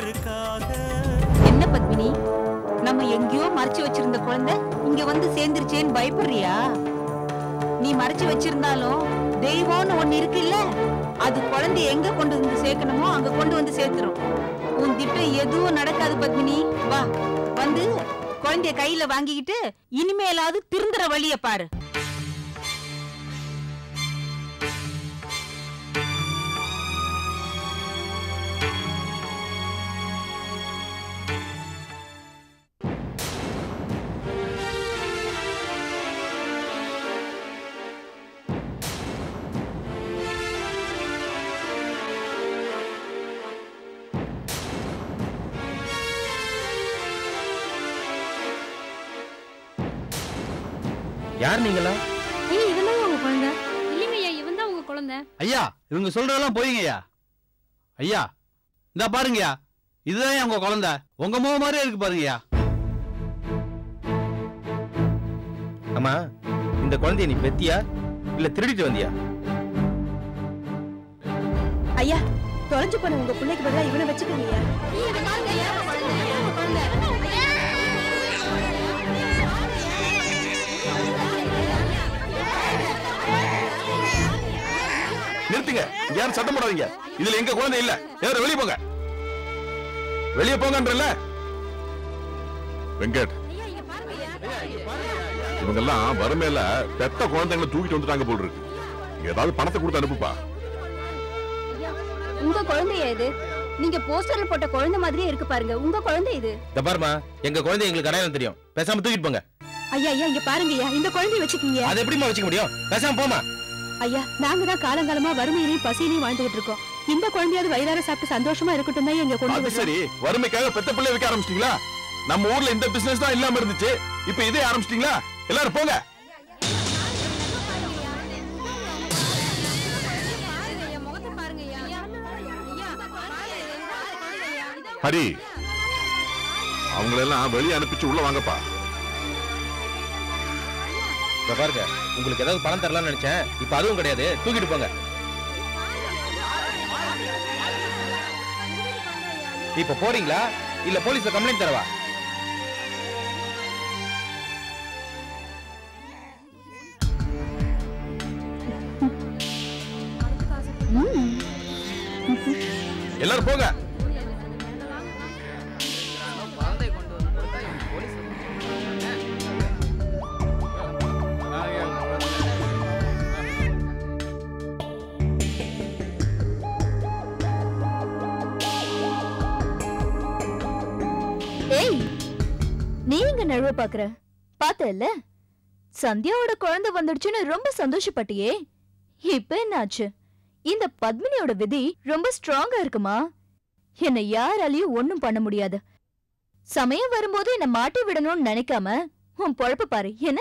யாருக்காக என்ன பத்மினி நம்ம எங்கேயோ மறைச்சு வச்சிருந்த குழந்தை இங்க வந்து சேர்ந்துருச்சேன்னு பயப்படுறியா நீ மறைச்சு வச்சிருந்தாலும் தெய்வம்னு ஒண்ணு இருக்குல்ல அது குழந்தை எங்க கொண்டு வந்து சேர்க்கணுமோ அங்க கொண்டு வந்து சேர்த்துரும் உன் திட்டம் எதுவும் நடக்காது பத்மினி வா வந்து குழந்தைய கையில வாங்கிக்கிட்டு இனிமேலாவது திருந்துற வழிய பாரு யார் நீங்களா ஏய் இவன் உங்க குழந்தை இல்லைங்கய்யா இவன் தான் உங்க குழந்தை ஐயா இவங்க சொல்றதெல்லாம் போயிங்கய்யா ஐயா இந்த பாருங்கய்யா இதுதான் உங்க குழந்தை உங்க முகம் மாதிரியே இருக்கு பாருங்கய்யா ஆமா இந்த குழந்தைய நீ பெத்தியா இல்ல திருடிட்டு வந்தியா ஐயா தொலைஞ்சு போன உங்க பிள்ளைக்கு பதிலா இவனை வச்சுக்கோங்க நிறுத்துங்க இங்க யாரும் சத்தம் போடாதீங்க இதுல எங்க குழந்தை இல்ல யாரும் வெளிய போங்க வெளிய போங்கன்றல வெங்கட் இவங்கெல்லாம் வறுமையில பெத்த குழந்தைங்களை தூக்கிட்டு வந்துட்டாங்க போல் இருக்கு ஏதாவது பணத்தை கொடுத்து அனுப்புப்பா உங்க குழந்தையா இது நீங்க போஸ்டர்ல போட்ட குழந்தை மாதிரியே இருக்கு பாருங்க உங்க குழந்தை இது இந்த பாருமா எங்க குழந்தை எங்களுக்கு அடையாளம் தெரியும் பேசாம தூக்கிட்டு போங்க ஐயா ஐயா இங்க பாருங்க ஐயா இந்த குழந்தைய வச்சுக்கீங்க அதை எப்படிமா வச்சுக்க முடியும் பேசாம போமா ஐயா நாங்க தான் காலங்காலமா வறுமையிலையும் பசியிலையும் வாழ்ந்துகிட்டு இருக்கோம் இந்த குழந்தையாவது வயிறார சாப்பிட்டு சந்தோஷமா இருக்கட்டும் தான் எங்க கொண்டு அது வர்றோம். சரி வறுமைக்காக பெத்த பிள்ளை வைக்க ஆரம்பிச்சிட்டீங்களா நம்ம ஊர்ல இந்த பிசினஸ் தான் இல்லாம இருந்துச்சு இப்ப இதே ஆரம்பிச்சிட்டீங்களா எல்லாரும் போங்க ஹரி அவங்களெல்லாம் வெளியே அனுப்பிச்சு உள்ள வாங்கப்பா இந்த பாருங்க உங்களுக்கு ஏதாவது பணம் தரலாம்னு நினைச்சேன் இப்ப அதுவும் கிடையாது தூக்கிட்டு போங்க இப்ப போறீங்களா இல்ல போலீஸ்ல கம்ப்ளைண்ட் தரவா எல்லாரும் போங்க ஏய் நீ எங்க நழுவ பாக்குற பார்த்தல சந்தியாவோட குழந்தை வந்துடுச்சுன்னு ரொம்ப சந்தோஷப்பட்டியே இப்ப என்னாச்சு இந்த பத்மினியோட விதி ரொம்ப ஸ்ட்ராங்கா இருக்குமா என்னை யாராலையும் ஒண்ணும் பண்ண முடியாது சமயம் வரும்போது என்ன மாட்டி விடணும்னு நினைக்காம உன் பொழப்பு பாரு என்ன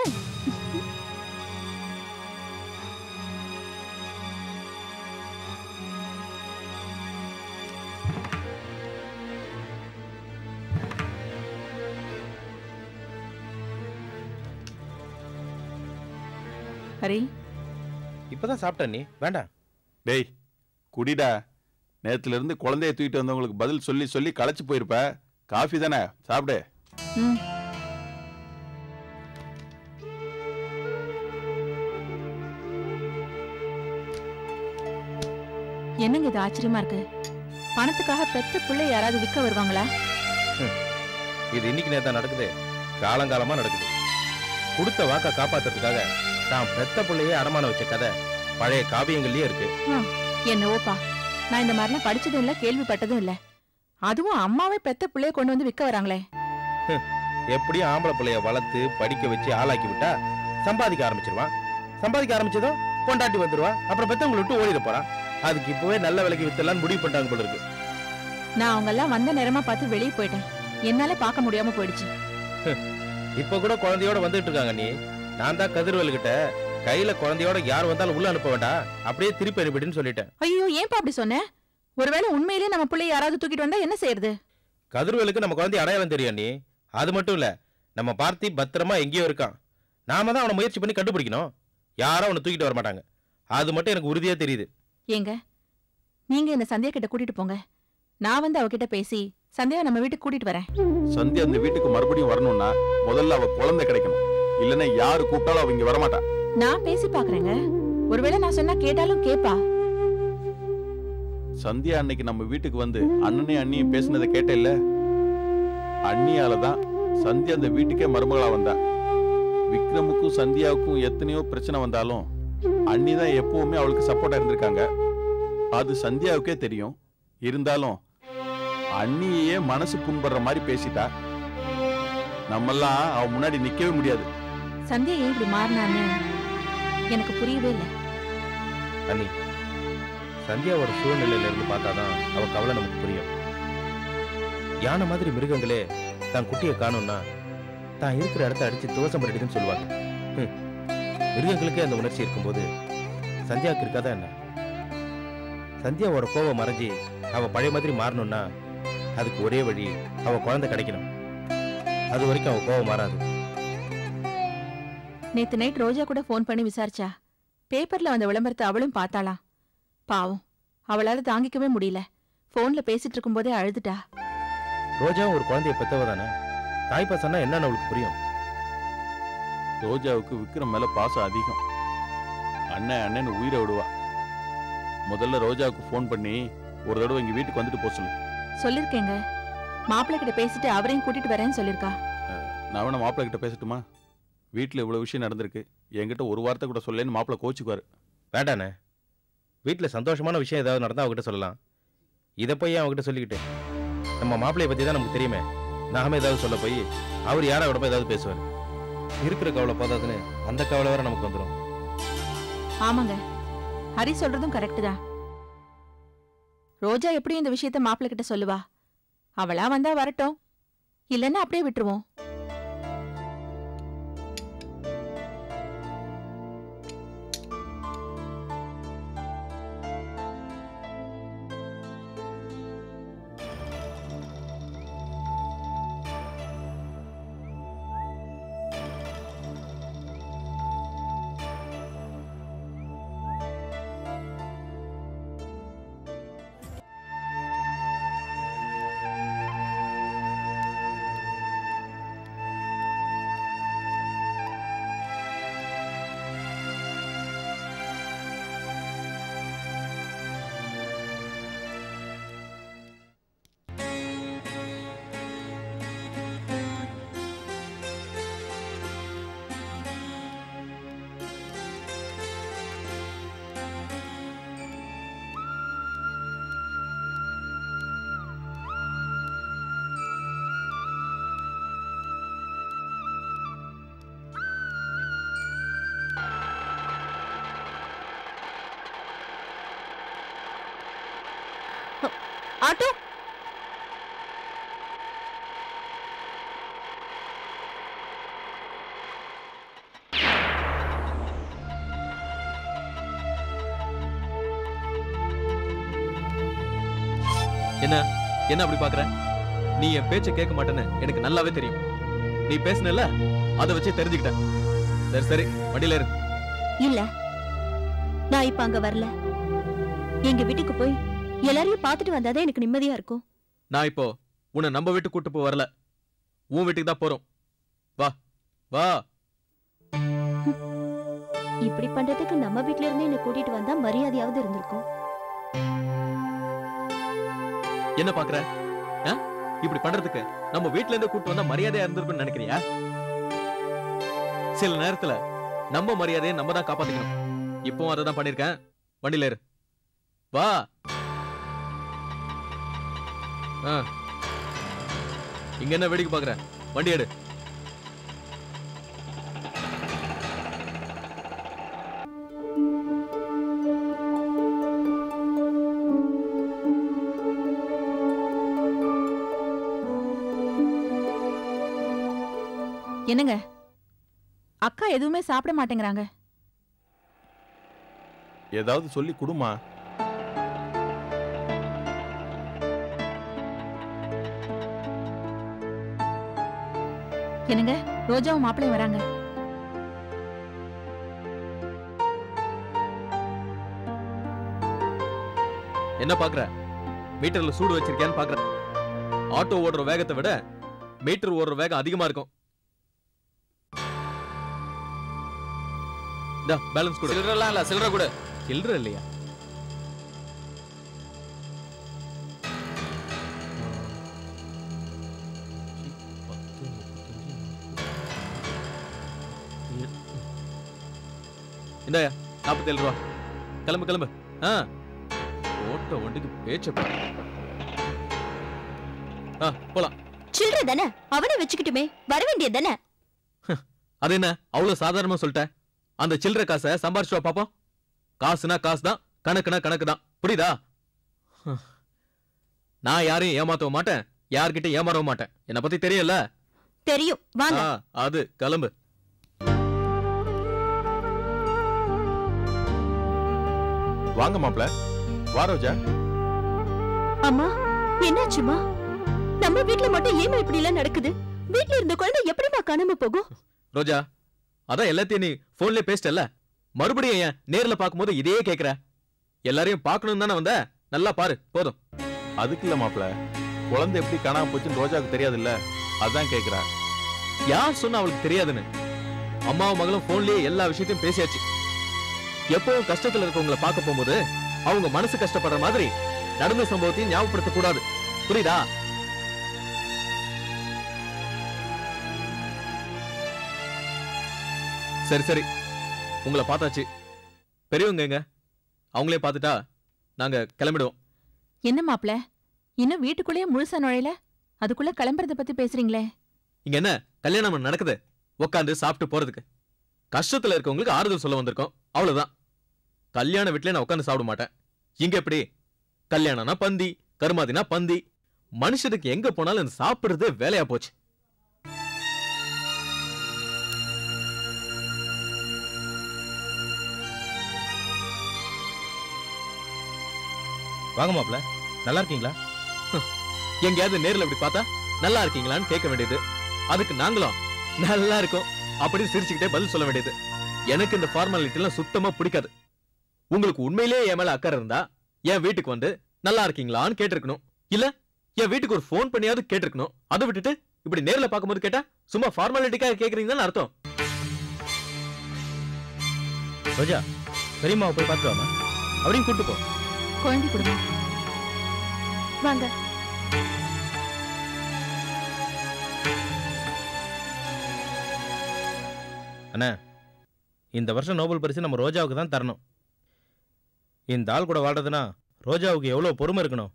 ஹரி இப்பதான் சாப்பிட்ட நீ வேண்டாம் டேய் குடிடா நேத்துல இருந்து குழந்தைய தூக்கிட்டு வந்தவங்களுக்கு பதில் சொல்லி சொல்லி களைச்சு போயிருப்ப காஃபி தானே சாப்பிடு ம் என்னங்க இது ஆச்சரியமா இருக்கு பணத்துக்காக பெத்த பிள்ளை யாராவது விற்க வருவாங்களா இது இன்னைக்கு நேத்தா நடக்குது காலங்காலமா நடக்குது கொடுத்த வாக்க காப்பாத்துறதுக்காக தான் பெத்த பிள்ளையே அடமான வச்ச கதை பழைய காவியங்கள்லயே இருக்கு என்னவோப்பா நான் இந்த மாதிரிலாம் படிச்சதும் இல்ல கேள்விப்பட்டதும் இல்ல அதுவும் அம்மாவே பெத்த பிள்ளைய கொண்டு வந்து விற்க வராங்களே எப்படியும் ஆம்பளை பிள்ளைய வளர்த்து படிக்க வச்சு ஆளாக்கி விட்டா சம்பாதிக்க ஆரம்பிச்சிருவான் சம்பாதிக்க ஆரம்பிச்சதும் பொண்டாட்டி வந்துருவா அப்புறம் பெத்தவங்களை விட்டு ஓடிட போறான் அதுக்கு இப்பவே நல்ல விலைக்கு வித்தலாம்னு முடிவு பண்ணிட்டாங்க போல இருக்கு நான் அவங்க எல்லாம் வந்த நேரமா பார்த்து வெளியே போயிட்டேன் என்னால பார்க்க முடியாம போயிடுச்சு இப்ப கூட குழந்தையோட வந்துட்டு இருக்காங்க நீ நான் தான் கதிர்வேல் கிட்ட கையில குழந்தையோட யார் வந்தாலும் உள்ள அனுப்ப வேண்டாம் அப்படியே திருப்பி அனுப்பிடுன்னு சொல்லிட்டேன் ஐயோ ஏன்பா அப்படி சொன்ன ஒருவேளை உண்மையிலேயே நம்ம பிள்ளை யாராவது தூக்கிட்டு வந்தா என்ன செய்யறது கதிர்வேலுக்கு நம்ம குழந்தை அடையாளம் தெரியும் நீ அது மட்டும் இல்ல நம்ம பார்த்தி பத்திரமா எங்கேயோ இருக்கான் நாம தான் அவனை முயற்சி பண்ணி கண்டுபிடிக்கணும் யாரும் அவனை தூக்கிட்டு வர மாட்டாங்க அது மட்டும் எனக்கு உறுதியா தெரியுது ஏங்க நீங்க என்ன சந்தியா கிட்ட கூட்டிட்டு போங்க நான் வந்து அவகிட்ட பேசி சந்தியா நம்ம வீட்டுக்கு கூட்டிட்டு வரேன் சந்தியா அந்த வீட்டுக்கு மறுபடியும் வரணும்னா முதல்ல அவ குழந்தை கிடைக்கணும் இல்லைன்னா யாரு கூப்பிட்டாலும் அவ இங்க வரமாட்டா நான் பேசி பாக்குறேங்க ஒருவேளை நான் சொன்னா கேட்டாலும் கேப்பா சந்தியா அன்னைக்கு நம்ம வீட்டுக்கு வந்து அண்ணனே அண்ணியும் பேசினதை கேட்டேல்ல அண்ணியால தான் சந்தியா அந்த வீட்டுக்கே மருமகளா வந்தா விக்ரமுக்கும் சந்தியாவுக்கும் எத்தனையோ பிரச்சனை வந்தாலும் அண்ணி தான் எப்பவுமே அவளுக்கு சப்போர்ட்டா இருந்திருக்காங்க அது சந்தியாவுக்கே தெரியும் இருந்தாலும் அண்ணியே மனசு புண்படுற மாதிரி பேசிட்டா நம்மெல்லாம் அவ முன்னாடி நிக்கவே முடியாது சந்தியா ஏன் இப்படி மாறினான்னு எனக்கு புரியவே இல்லை அண்ணி சந்தியாவோட சூழ்நிலையில இருந்து பார்த்தாதான் அவ கவலை நமக்கு புரியும் யானை மாதிரி மிருகங்களே தான் குட்டியை காணும்னா தான் இருக்கிற இடத்த அடிச்சு துவசம் பண்ணிடுதுன்னு சொல்லுவாங்க ஹம். மிருகங்களுக்கே அந்த உணர்ச்சி இருக்கும்போது சந்தியாவுக்கு இருக்காதா என்ன சந்தியாவோட கோவம் மறைஞ்சி அவ பழைய மாதிரி மாறணும்னா அதுக்கு ஒரே வழி அவ குழந்தை கிடைக்கணும் அது வரைக்கும் அவ கோவம் மாறாது நேத்து நைட் ரோஜா கூட ஃபோன் பண்ணி விசாரிச்சா பேப்பர்ல வந்த விளம்பரத்தை அவளும் பார்த்தாளாம் பாவம் அவளால தாங்கிக்கவே முடியல ஃபோன்ல பேசிட்டு இருக்கும்போதே அழுதுட்டா ரோஜாவும் ஒரு குழந்தைய பெத்தவ தானே தாய் பாசம்னா என்னன்னு அவளுக்கு புரியும் ரோஜாவுக்கு விக்ரம் மேல பாசம் அதிகம் அண்ணன் அண்ணன் உயிரை விடுவா முதல்ல ரோஜாவுக்கு ஃபோன் பண்ணி ஒரு தடவை இங்க வீட்டுக்கு வந்துட்டு போக சொல்லு சொல்லிருக்கேங்க மாப்பிள்ளை கிட்ட பேசிட்டு அவரையும் கூட்டிட்டு வரேன்னு சொல்லிருக்கா நான் வேணா மாப்பிள்ளை கிட்ட பேசட்டுமா வீட்டில் இவ்வளோ விஷயம் நடந்திருக்கு என்கிட்ட ஒரு வார்த்தை கூட சொல்லேன்னு மாப்பிள்ளை கோச்சுக்குவார் வேண்டாண்ணே வீட்டில் சந்தோஷமான விஷயம் ஏதாவது நடந்தால் அவகிட்ட சொல்லலாம் இதை போய் அவகிட்ட சொல்லிக்கிட்டு நம்ம மாப்பிள்ளைய பற்றி தான் நமக்கு தெரியுமே நாம ஏதாவது சொல்ல போய் அவர் யாரோட போய் ஏதாவது பேசுவார் இருக்கிற கவலை போதாதுன்னு அந்த கவலை வேற நமக்கு வந்துடும் ஆமாங்க ஹரி சொல்றதும் கரெக்ட் தான் ரோஜா எப்படி இந்த விஷயத்த மாப்பிள்ளை கிட்ட சொல்லுவா அவளா வந்தா வரட்டும் இல்லைன்னா அப்படியே விட்டுருவோம் ஆட்டோ என்ன என்ன அப்படி பாக்குற நீ என் பேச்ச கேட்க மாட்டேன்னு எனக்கு நல்லாவே தெரியும் நீ பேசுனல அதை வச்சு தெரிஞ்சுக்கிட்டேன் சரி சரி வண்டியில இரு இல்ல நான் இப்ப அங்க வரல எங்க வீட்டுக்கு போய் எல்லாரையும் பார்த்துட்டு வந்தாதான் எனக்கு நிம்மதியா இருக்கும் நான் இப்போ உன்னை நம்ம வீட்டுக்கு கூட்டு போய் வரல உன் வீட்டுக்கு தான் போறோம் வா வா இப்படி பண்றதுக்கு நம்ம வீட்ல இருந்து என்ன கூட்டிட்டு வந்தா மரியாதையாவது இருந்திருக்கும் என்ன பாக்குற ஆ? இப்படி பண்றதுக்கு நம்ம வீட்ல இருந்து கூட்டு வந்தா மரியாதையா இருந்திருக்கும்னு நினைக்கிறியா சில நேரத்துல நம்ம மரியாதையை நம்ம தான் காப்பாத்திக்கணும் இப்பவும் அதை தான் பண்ணிருக்கேன் வண்டியில இரு வா ஆ. இங்க என்ன வேடிக்கை பாக்குற வண்டி எடு என்னங்க அக்கா எதுவுமே சாப்பிட மாட்டேங்கிறாங்க ஏதாவது சொல்லி கொடுமா என்னங்க ரோஜாவும் மாப்பிளையும் வராங்க என்ன பாக்குற மீட்டர்ல சூடு வச்சிருக்கியான்னு பாக்குற ஆட்டோ ஓடுற வேகத்தை விட மீட்டர் ஓடுற வேகம் அதிகமா இருக்கும் இந்த பேலன்ஸ் கொடு சில்லறலாம் இல்ல சில்லற கூட சில்லற இல்லையா இந்த நாற்பத்தேழு ரூபா கிளம்பு கிளம்பு ஆ ஓட்ட ஒண்டிக்கு பேச்ச பாரு. ஆ போலாம் சில்லற தானே அவனை வச்சுக்கிட்டுமே வர வேண்டியது தானே அது என்ன அவ்வளவு சாதாரணமா சொல்லிட்டேன் அந்த சில்லற காசை சம்பாரிச்சு வா பாப்போம் காசுனா காசு தான் கணக்குனா கணக்கு தான் புரியுதா ஹம். நான் யாரையும் ஏமாத்தவும் மாட்டேன் யார்கிட்ட ஏமாறவும் மாட்டேன் என்ன பத்தி தெரியல தெரியும் வாங்க ஆ, அது கிளம்பு வாங்க மாப்ள வா ரோஜா அம்மா என்னாச்சுமா நம்ம வீட்ல மட்டும் ஏமா இப்படி எல்லாம் நடக்குது வீட்ல இருந்த குழந்தை எப்படிமா காணாம போகும் ரோஜா அதான் எல்லாத்தையும் நீ போன்லயே பேசிட்டல மறுபடியும் ஏன் நேர்ல பாக்கும்போது இதே கேக்குற எல்லாரையும் பார்க்கணும் தானே வந்த நல்லா பாரு போதும் அதுக்கு இல்ல மாப்ள குழந்தை எப்படி காணாம போச்சுன்னு ரோஜாவுக்கு தெரியாதுல்ல அதான் கேக்குறா யார் சொன்னா அவளுக்கு தெரியாதுன்னு அம்மாவும் மகளும் போன்லயே எல்லா விஷயத்தையும் பேசியாச்சு எப்பவும் கஷ்டத்துல இருக்கவங்கள பார்க்க போகும்போது அவங்க மனசு கஷ்டப்படுற மாதிரி நடந்த சம்பவத்தையும் ஞாபகப்படுத்த கூடாது புரியுதா சரி சரி உங்களை பார்த்தாச்சு பெரியவங்க எங்க அவங்களே பார்த்துட்டா நாங்க கிளம்பிடுவோம் என்ன மாப்ள இன்னும் வீட்டுக்குள்ளேயே முழுசா நுழையல அதுக்குள்ள கிளம்புறத பத்தி பேசுறீங்களே இங்க என்ன கல்யாணம் நடக்குது உட்காந்து சாப்பிட்டு போறதுக்கு கஷ்டத்துல இருக்கவங்களுக்கு ஆறுதல் சொல்ல வந்திருக்கோம் அவ்வளவுதான் கல்யாண வீட்லயே நான் உட்காந்து சாப்பிட மாட்டேன் இங்க எப்படி கல்யாணம்னா பந்தி கருமாதினா பந்தி மனுஷனுக்கு எங்க போனாலும் இந்த சாப்பிடுறதே வேலையா போச்சு வாங்க மாப்ள நல்லா இருக்கீங்களா எங்கேயாவது நேர்ல இப்படி பார்த்தா நல்லா இருக்கீங்களான்னு கேட்க வேண்டியது அதுக்கு நாங்களும் நல்லா இருக்கோம் அப்படி சிரிச்சுக்கிட்டே பதில் சொல்ல வேண்டியது எனக்கு இந்த ஃபார்மாலிட்டி எல்லாம் சுத்தமா பிடிக்காது உங்களுக்கு உண்மையிலேயே என் மேல அக்கறை இருந்தா என் வீட்டுக்கு வந்து நல்லா இருக்கீங்களான்னு கேட்டிருக்கணும் இல்ல என் வீட்டுக்கு ஒரு ஃபோன் பண்ணியாவது கேட்டிருக்கணும் அதை விட்டுட்டு இப்படி நேர்ல பார்க்கும்போது கேட்டா சும்மா ஃபார்மாலிட்டிக்காக கேக்குறீங்கன்னு அர்த்தம் ரோஜா பெரியம்மாவை போய் பார்த்துட்டு வாமா அவரையும் கூட்டு போ குழந்தை கொடுங்க வாங்க இந்த வருஷம் நோபல் பரிசு நம்ம ரோஜாவுக்கு தான் தரணும் இந்த ஆள் கூட வாழ்றதுனா ரோஜாவுக்கு எவ்வளோ பொறுமை இருக்கணும்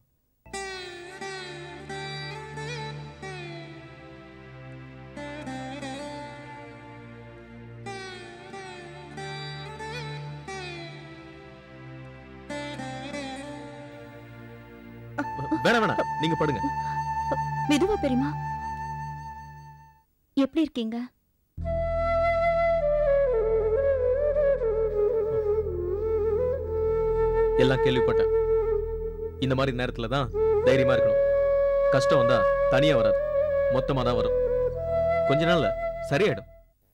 வேணாம் வேணாம் நீங்க படுங்க மெதுவா பெரியமா எப்படி இருக்கீங்க எல்லாம் கேள்விப்பட்டேன் இந்த மாதிரி நேரத்துல தான் தைரியமா இருக்கணும் கஷ்டம் வந்தா தனியா வராது மொத்தமா தான் வரும் கொஞ்ச நாள்ல சரியாயிடும்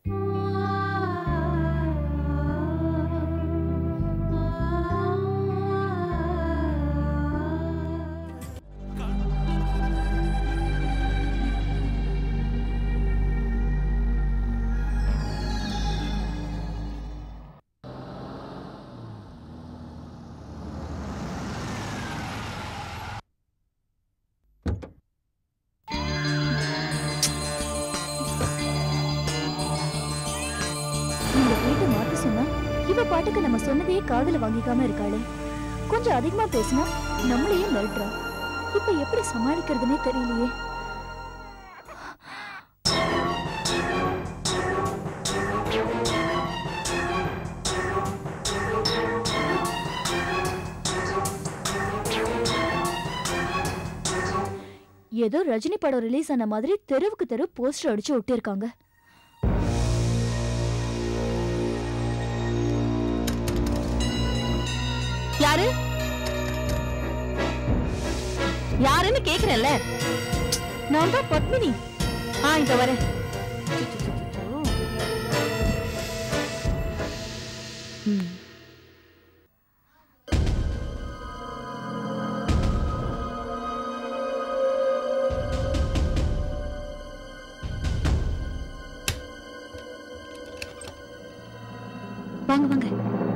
இந்த வீட்டை மாத்த சொன்னா இவ பாட்டுக்கு நம்ம சொன்னதையே காதுல வாங்கிக்காம இருக்காளே கொஞ்சம் அதிகமா பேசினா நம்மளையே மிரட்டுறா இப்ப எப்படி சமாளிக்கிறதுனே தெரியலையே ஏதோ ரஜினி படம் ரிலீஸ் ஆன மாதிரி தெருவுக்கு தெரு போஸ்டர் அடிச்சு ஒட்டியிருக்காங்க யாரு யாருன்னு கேக்குறேன்ல நான் தான் பத்மினி ஆ இந்த வரேன் ம். வாங்க வாங்க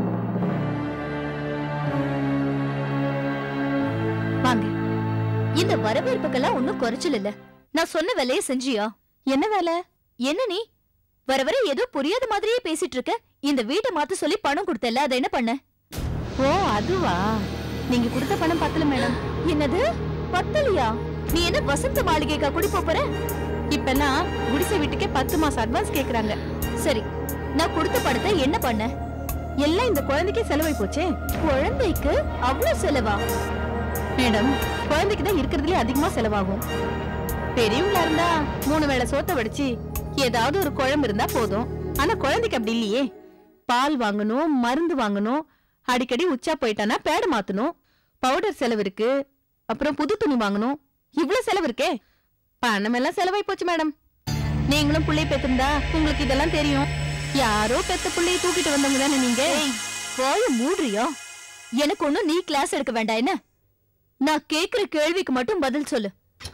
வாங்க இந்த வரவேற்புக்கெல்லாம் ஒன்னும் குறைச்சல் இல்ல நான் சொன்ன வேலையை செஞ்சியா என்ன வேலை என்ன நீ வர வர ஏதோ புரியாத மாதிரியே பேசிட்டு இருக்க இந்த வீட்டை மாத்த சொல்லி பணம் கொடுத்தல அதை என்ன பண்ண ஓ அதுவா நீங்க கொடுத்த பணம் பத்தல மேடம் என்னது பத்தலையா நீ என்ன வசந்த மாளிகைக்கா குடி போற இப்பெல்லாம் குடிசை வீட்டுக்கே பத்து மாசம் அட்வான்ஸ் கேக்குறாங்க சரி நான் கொடுத்த பணத்தை என்ன பண்ண எல்லாம் இந்த குழந்தைக்கே செலவாய் போச்சே குழந்தைக்கு அவ்வளவு செலவா மேடம் குழந்தைக்கு தான் இருக்கிறதுலே அதிகமா செலவாகும் பெரியவங்களா இருந்தா மூணு வேளை சோத்த வடிச்சு ஏதாவது ஒரு குழம்பு இருந்தா போதும் ஆனா குழந்தைக்கு அப்படி இல்லையே பால் வாங்கணும் மருந்து வாங்கணும் அடிக்கடி உச்சா போயிட்டானா பேட மாத்தணும் பவுடர் செலவு இருக்கு அப்புறம் புது துணி வாங்கணும் இவ்ளோ செலவு இருக்கே பணம் எல்லாம் செலவாய் போச்சு மேடம் நீங்களும் புள்ளைய பெத்திருந்தா உங்களுக்கு இதெல்லாம் தெரியும் யாரோ பெத்த புள்ளைய தூக்கிட்டு வந்தவங்க தானே நீங்க வாய மூடுறியா எனக்கு ஒண்ணும் நீ கிளாஸ் எடுக்க வேண்டாம் என்ன நான் கேக்குற கேள்விக்கு மட்டும் பதில் சொல்லு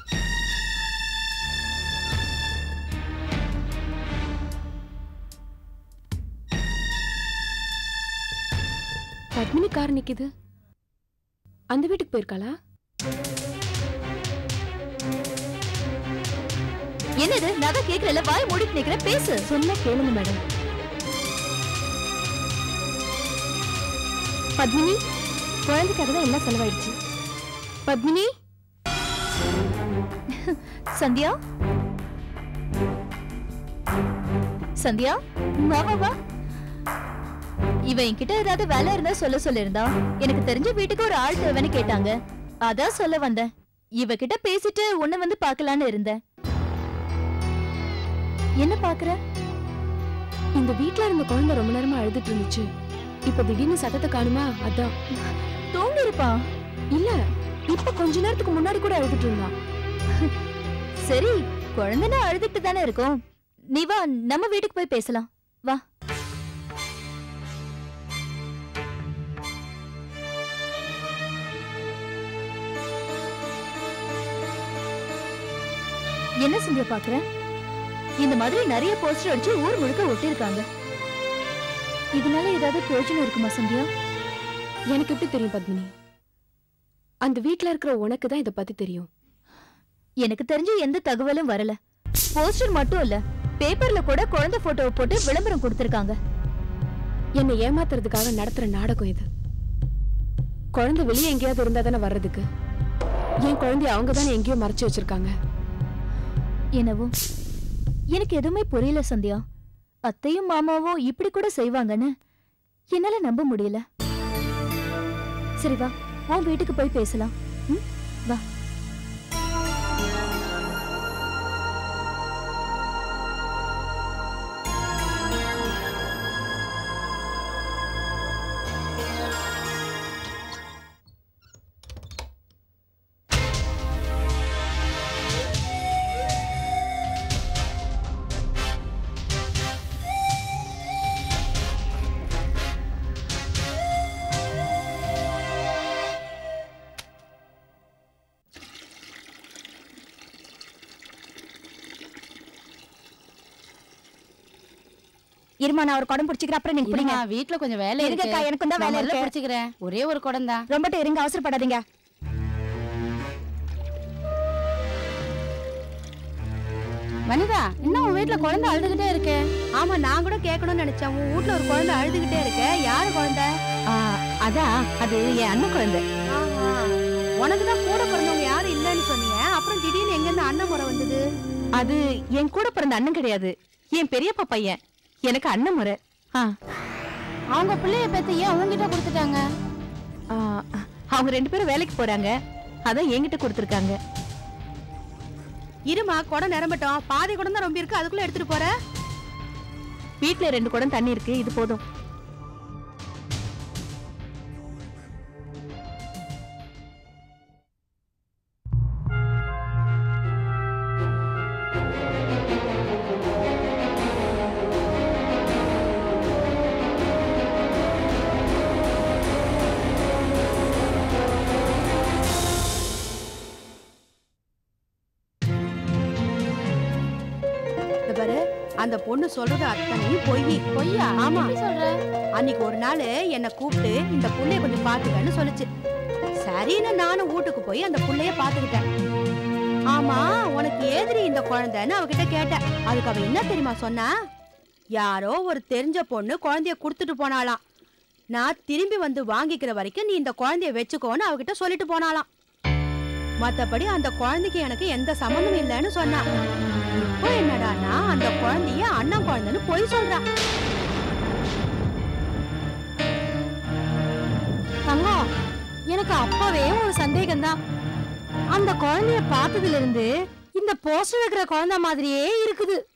பத்மினி கார் நிக்குது அந்த வீட்டுக்கு போயிருக்காளா என்னது நான் தான் கேக்குறல வாய் மூடிட்டு நிக்கிறேன் பேசு சொன்னா கேளுங்க மேடம் பத்மினி குழந்தைக்காக தான் எல்லாம் செலவாயிடுச்சு பத்மினி சந்தியா சந்தியா வா வா வா இவன் என்கிட்ட ஏதாவது வேலை இருந்தா சொல்ல சொல்லிருந்தா எனக்கு தெரிஞ்ச வீட்டுக்கு ஒரு ஆள் தேவைன்னு கேட்டாங்க அதான் சொல்ல வந்தேன் இவகிட்ட பேசிட்டு உன்னை வந்து பார்க்கலான்னு இருந்தேன் என்ன பாக்குற இந்த வீட்ல இருந்த குழந்தை ரொம்ப நேரமா அழுதுட்டு இருந்துச்சு இப்ப திடீர்னு சத்தத்தை காணுமா அதான் தூங்கி இருப்பா இல்ல இப்ப கொஞ்ச நேரத்துக்கு முன்னாடி கூட அழுதுட்டு இருந்தா சரி குழந்தைனா அழுதுட்டு தானே இருக்கும் நீ வா நம்ம வீட்டுக்கு போய் பேசலாம் வா என்ன சந்தியா பாக்குற இந்த மாதிரி நிறைய போஸ்டர் அடிச்சு ஊர் முழுக்க ஒட்டியிருக்காங்க இதனால ஏதாவது பிரயோஜனம் இருக்குமா சந்தியா எனக்கு எப்படி தெரியும் பத்மினி அந்த வீட்ல இருக்கிற உனக்கு தான் இத பத்தி தெரியும் எனக்கு தெரிஞ்சு எந்த தகவலும் வரல போஸ்டர் மட்டும் இல்ல பேப்பர்ல கூட குழந்தை போட்டோவை போட்டு விளம்பரம் கொடுத்திருக்காங்க என்னை ஏமாத்துறதுக்காக நடத்துற நாடகம் இது குழந்தை வெளியே எங்கேயாவது இருந்தா தானே வர்றதுக்கு என் குழந்தைய அவங்க தானே எங்கேயோ மறைச்சு வச்சிருக்காங்க என்னவோ எனக்கு எதுவுமே புரியல சந்தியா அத்தையும் மாமாவும் இப்படி கூட செய்வாங்கன்னு என்னால நம்ப முடியல சரி வா உன் வீட்டுக்கு போய் பேசலாம் ம்? வா இருமா நான் ஒரு குடம் பிடிச்சிக்கிறேன் அப்புறம் நீங்க பிடிங்க வீட்டுல கொஞ்சம் வேலை இருங்கக்கா எனக்கும் தான் வேலை இருக்கு பிடிச்சுக்கிறேன் ஒரே ஒரு குடம் தான் ரொம்ப இருங்க அவசரப்படாதீங்க வனிதா இன்னும் உன் வீட்டுல குழந்தை அழுதுகிட்டே இருக்கு ஆமா நான் கூட கேட்கணும்னு நினைச்சேன் உன் வீட்டுல ஒரு குழந்தை அழுதுகிட்டே இருக்கு யாரு குழந்தை அதான் அது என் அண்ணன் குழந்தை உனக்கு தான் கூட பிறந்தவங்க யாரும் இல்லைன்னு சொன்னீங்க அப்புறம் திடீர்னு எங்க இருந்து அண்ணன் முறை வந்தது அது என் கூட பிறந்த அண்ணன் கிடையாது என் பெரியப்பா பையன் எனக்கு அண்ணன் முறை ஆ, அவங்க பிள்ளைய பெத்து ஏன் உங்ககிட்ட கொடுத்துட்டாங்க ஆ, அவங்க ரெண்டு பேரும் வேலைக்கு போறாங்க அதான் என்கிட்ட கொடுத்துருக்காங்க இருமா குடம் நிரம்பட்டும் பாதி குடம் தான் ரொம்ப இருக்கு அதுக்குள்ள எடுத்துட்டு போற வீட்ல ரெண்டு குடம் தண்ணி இருக்கு இது போதும் இந்த பாரு அந்த அந்த பொண்ணு சொல்றது அத்தனையும் பொய் பொய்யா ஆமா சொல்ற அன்னைக்கு ஒரு நாள் என்ன கூப்பிட்டு இந்த புள்ளைய கொஞ்சம் பாத்துக்கன்னு சொல்லுச்சு சரின்னு நானும் வீட்டுக்கு போய் அந்த புள்ளைய பாத்துக்கிட்டேன் ஆமா உனக்கு ஏதிரி இந்த குழந்தைன்னு அவகிட்ட கேட்டேன் அதுக்கு அவ என்ன தெரியுமா சொன்னா யாரோ ஒரு தெரிஞ்ச பொண்ணு குழந்தைய கொடுத்துட்டு போனாலாம் நான் திரும்பி வந்து வாங்கிக்கிற வரைக்கும் நீ இந்த குழந்தைய வச்சுக்கோன்னு அவகிட்ட சொல்லிட்டு போனாலாம் மத்தபடி அந்த குழந்தைக்கு எனக்கு எந்த சம்மந்தமும் இல்லைன்னு சொன்னா இப்போ என்னடான்னா அந்த குழந்தைய அண்ணன் குழந்தைன்னு பொய் சொல்றா தங்கம் எனக்கு அப்பவே ஒரு சந்தேகம்தான் அந்த குழந்தைய பார்த்ததுல இருந்து இந்த போஸ்டர் இருக்கிற குழந்தை மாதிரியே இருக்குது